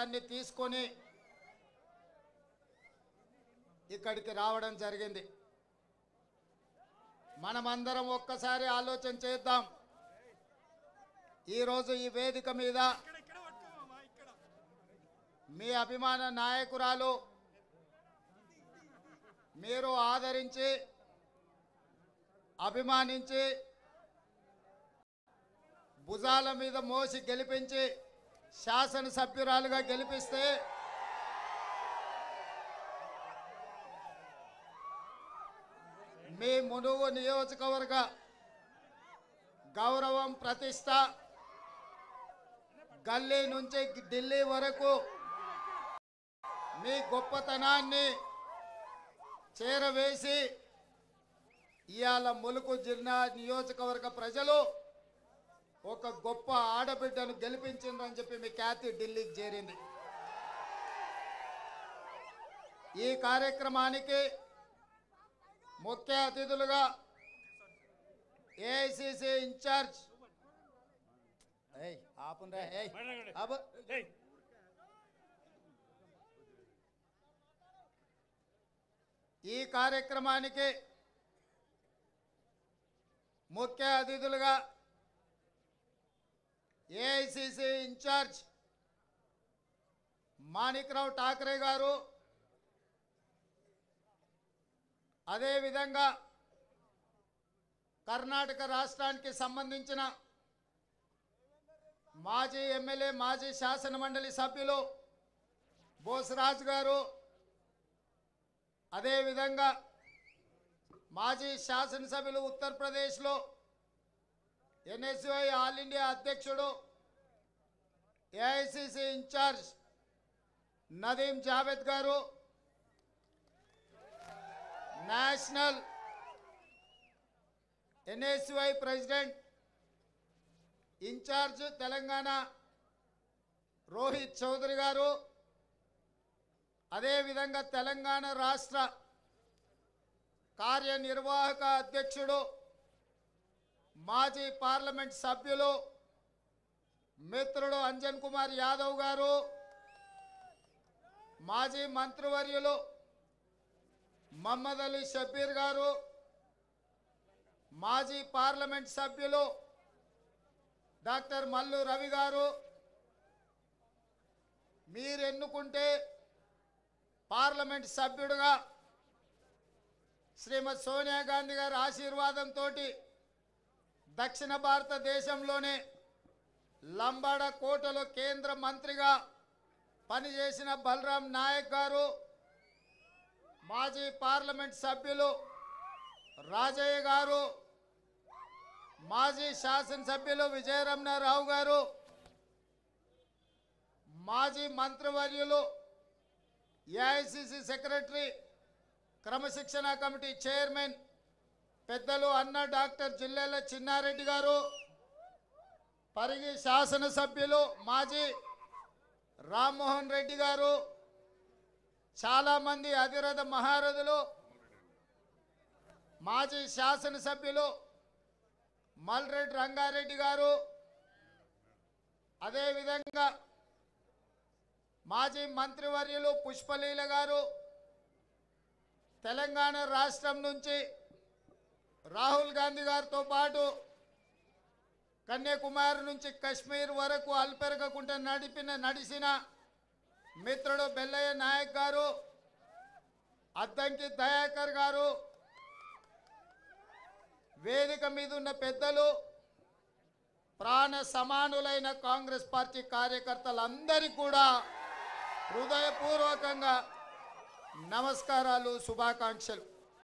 అవకాశాన్ని తీసుకొని ఇక్కడికి రావడం జరిగింది మనమందరం ఒక్కసారి ఆలోచన చేద్దాం ఈరోజు ఈ వేదిక మీద మీ అభిమాన నాయకురాలు మీరు ఆదరించి అభిమానించి భుజాల మీద మోసి గెలిపించి శాసనసభ్యురాలుగా గెలిపిస్తే మీ మునుగు నియోజకవర్గ గౌరవం ప్రతిష్ట గల్లీ నుంచి ఢిల్లీ వరకు మీ గొప్పతనాన్ని చేరవేసి ఇవాళ ములుగు జిల్లా నియోజకవర్గ ప్రజలు ఒక గొప్ప ఆడబిడ్డను గెలిపించిండ్రని చెప్పి మీ ఖ్యాతి ఢిల్లీకి చేరింది ఈ కార్యక్రమానికి ముఖ్య అతిథులుగా ఏఐసిసి ఇన్ఛార్జ్ ఏయ్, ఆపుండ్రా, ఏయ్, ఆపు. ఈ కార్యక్రమానికి ముఖ్య అతిథులుగా ఏఐసిసి ఇన్ఛార్జ్ మాణిక్రావు ఠాకరే గారు అదేవిధంగా కర్ణాటక రాష్ట్రానికి సంబంధించిన మాజీ ఎమ్మెల్యే మాజీ శాసన మండలి సభ్యులు బోసరాజు గారు అదేవిధంగా మాజీ శాసనసభ్యులు ఉత్తరప్రదేశ్లో ఎన్ఎస్యుఐ ఆల్ ఇండియా అధ్యక్షుడు AICC incharge Nadeem Javed garu national NSUI president incharge Telangana Rohit Chaudhary garu అదేవిధంగా తెలంగాణ రాష్ట్ర కార్యనిర్వాహక అధ్యక్షుడు మాజీ పార్లమెంట్ సభ్యులు మిత్రుడు అంజన్ కుమార్ యాదవ్ గారు మాజీ మంత్రివర్యులు మహమ్మద్ అలీ షబ్బీర్ గారు మాజీ పార్లమెంట్ సభ్యులు డాక్టర్ మల్లు రవి గారు మీరు ఎన్నుకుంటే పార్లమెంట్ సభ్యుడుగా శ్రీమతి సోనియా గాంధీ గారి ఆశీర్వాదంతో దక్షిణ భారతదేశంలోనే లంబాడ కోటలో కేంద్ర మంత్రిగా పనిచేసిన బలరాం నాయక్ గారు మాజీ పార్లమెంట్ సభ్యులు రాజయ్య గారు మాజీ శాసనసభ్యులు విజయరమణారావు గారు మాజీ మంత్రివర్యులు ఏఐసిసి సెక్రటరీ క్రమశిక్షణ కమిటీ చైర్మన్ పెద్దలు అన్న డాక్టర్ జిల్లెల చిన్నారెడ్డి గారు పరిగి శాసనసభ్యులు మాజీ రామ్మోహన్ రెడ్డి గారు చాలామంది అధిరథ మహారథులు మాజీ శాసనసభ్యులు మల్రెడ్డి రంగారెడ్డి గారు అదేవిధంగా మాజీ మంత్రివర్యులు పుష్పలీల గారు తెలంగాణ రాష్ట్రం నుంచి రాహుల్ గాంధీ గారితో పాటు కన్యాకుమారి నుంచి కశ్మీర్ వరకు అల్పెరగకుండా నడిపిన నడిచిన మిత్రుడు బెల్లయ్య నాయక్ గారు అద్దంకి దయాకర్ గారు వేదిక మీద ఉన్న పెద్దలు ప్రాణ సమానులైన కాంగ్రెస్ పార్టీ కార్యకర్తలందరికీ కూడా హృదయపూర్వకంగా నమస్కారాలు శుభాకాంక్షలు